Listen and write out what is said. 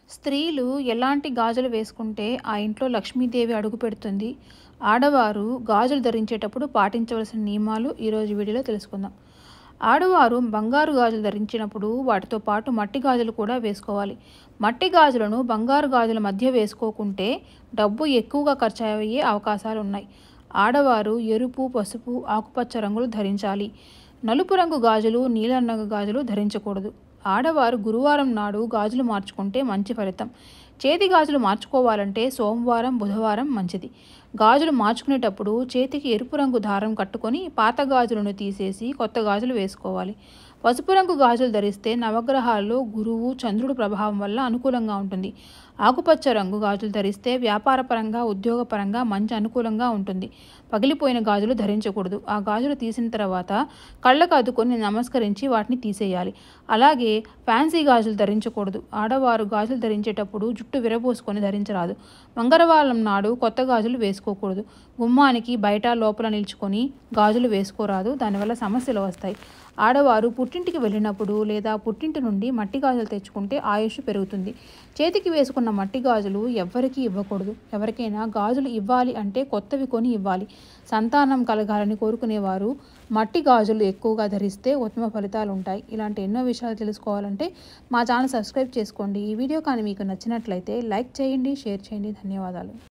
స్త్రీలు ఎలాంటి గాజులు వేసుకుంటే ఆ ఇంట్లో లక్ష్మీదేవి అడుగు పెడుతుంది ఆడవారు గాజులు ధరించేటప్పుడు పాటించవలసిన నియమాలు ఈరోజు వీడియోలో తెలుసుకుందాం ఆడవారు బంగారు గాజులు ధరించినప్పుడు వాటితో పాటు మట్టి గాజులు కూడా వేసుకోవాలి మట్టి గాజులను బంగారు గాజుల మధ్య వేసుకోకుంటే డబ్బు ఎక్కువగా ఖర్చు అయ్యే అవకాశాలు ఉన్నాయి ఆడవారు ఎరుపు పసుపు ఆకుపచ్చ రంగులు ధరించాలి నలుపు రంగు గాజులు నీలం రంగు గాజులు ధరించకూడదు ఆడవారు గురువారం నాడు గాజులు మార్చుకుంటే మంచి ఫలితం చేతి గాజులు మార్చుకోవాలంటే సోమవారం బుధవారం మంచిది గాజులు మార్చుకునేటప్పుడు చేతికి ఎరుపు రంగు దారం కట్టుకొని పాత గాజులను తీసేసి కొత్త గాజులు వేసుకోవాలి పసుపు రంగు గాజులు ధరిస్తే నవగ్రహాల్లో గురువు చంద్రుడు ప్రభావం వల్ల అనుకూలంగా ఉంటుంది ఆకుపచ్చ రంగు గాజులు ధరిస్తే వ్యాపారపరంగా ఉద్యోగపరంగా మంచి అనుకూలంగా ఉంటుంది పగిలిపోయిన గాజులు ధరించకూడదు ఆ గాజులు తీసిన తర్వాత కళ్ళకు అద్దుకొని నమస్కరించి వాటిని తీసేయాలి అలాగే ఫ్యాన్సీ గాజులు ధరించకూడదు ఆడవారు గాజులు ధరించేటప్పుడు జుట్టు విరబోసుకొని ధరించరాదు మంగళవారం నాడు కొత్త గాజులు వేసుకోకూడదు గుమ్మానికి బయట లోపల నిల్చుకొని గాజులు వేసుకోరాదు దానివల్ల సమస్యలు వస్తాయి ఆడవారు పుట్టింటికి వెళ్ళినప్పుడు లేదా పుట్టింటి నుండి మట్టి గాజులు తెచ్చుకుంటే ఆయుష్ పెరుగుతుంది చేతికి వేసుకున్న మట్టి గాజులు ఎవ్వరికీ ఇవ్వకూడదు ఎవరికైనా గాజులు ఇవ్వాలి అంటే కొత్తవి కొని ఇవ్వాలి సంతానం కలగాలని కోరుకునేవారు మట్టి గాజులు ఎక్కువగా ధరిస్తే ఉత్తమ ఫలితాలు ఉంటాయి ఇలాంటి ఎన్నో విషయాలు తెలుసుకోవాలంటే మా ఛానల్ సబ్స్క్రైబ్ చేసుకోండి ఈ వీడియో కానీ మీకు నచ్చినట్లయితే లైక్ చేయండి షేర్ చేయండి ధన్యవాదాలు